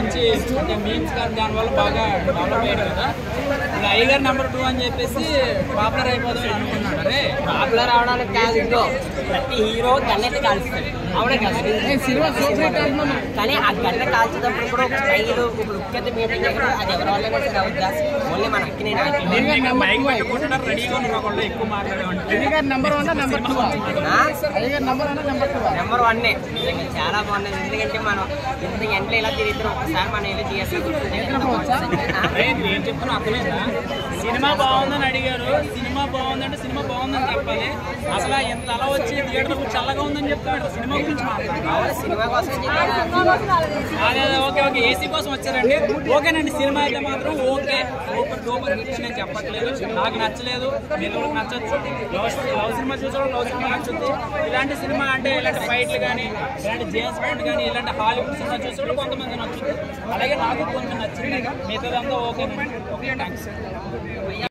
మంచి అంటే మీమ్స్ కానీ దానివల్ల బాగా డెవలప్ అయ్యాడు కదా ఇప్పుడు అయ్యగారు నెంబర్ టూ అని చెప్పేసి పాపులర్ అయిపోదాం అనుకున్నాడు అరే పాపులర్ అవడానికి కాదు ఇదిగో ప్రతి హీరో గన్నెత్తి కాల్చుతాడు అవునే కదా కానీ ఆ గన్నె కాల్చేటప్పుడు కూడా ఒక స్టైల్ ఒక లుక్ అయితే మెయింటైన్ చేయడం అది ఎవరి వల్లనే సరే అవుద్దా ఓన్లీ మన అక్కినే నేను మైక్ పెట్టుకుంటున్నారు రెడీగా ఉన్నారు ఒకళ్ళు ఎక్కువ మాట్లాడేవంటే నెంబర్ వన్ నెంబర్ టూ అయ్యగారు number one number two number one చాలా బాగున్నది ఎందుకంటే మనం ఇంత ఎంట్లో ఇలా తిరుగుతున్నాం ఒకసారి మనం వెళ్ళి అరే నేను చెప్తున్నా అర్థమైందా సినిమా బాగుందని అడిగారు సినిమా బాగుందంటే సినిమా బాగుందని చెప్పాలి అసలు ఎంత అలా వచ్చి థియేటర్ చల్లగా ఉందని చెప్తాడు సినిమా గురించి మాట్లాడాలి సినిమా కోసం అదే అదే, ఓకే ఓకే ఏసీ కోసం వచ్చారండి ఓకేనండి సినిమా అయితే మాత్రం ఓకే సూపర్ డూపర్ హిట్ అని నేను చెప్పట్లేదు నాకు నచ్చలేదు మీకు నచ్చచ్చు లవ్ లవ్ సినిమా చూసాడు లవ్ సినిమా నచ్చుద్ది ఇలాంటి సినిమా అంటే ఇలాంటి ఫైట్లు కానీ ఇలాంటి జేమ్స్ బాండ్ కానీ ఇలాంటి హాలీవుడ్ సినిమా చూసేవాళ్ళు కొంతమంది నచ్చుతుంది అలాగే నాకు కొంచెం నచ్చింది మిగతాదంతా ఓకేనండి ఓకే థ్యాంక్స్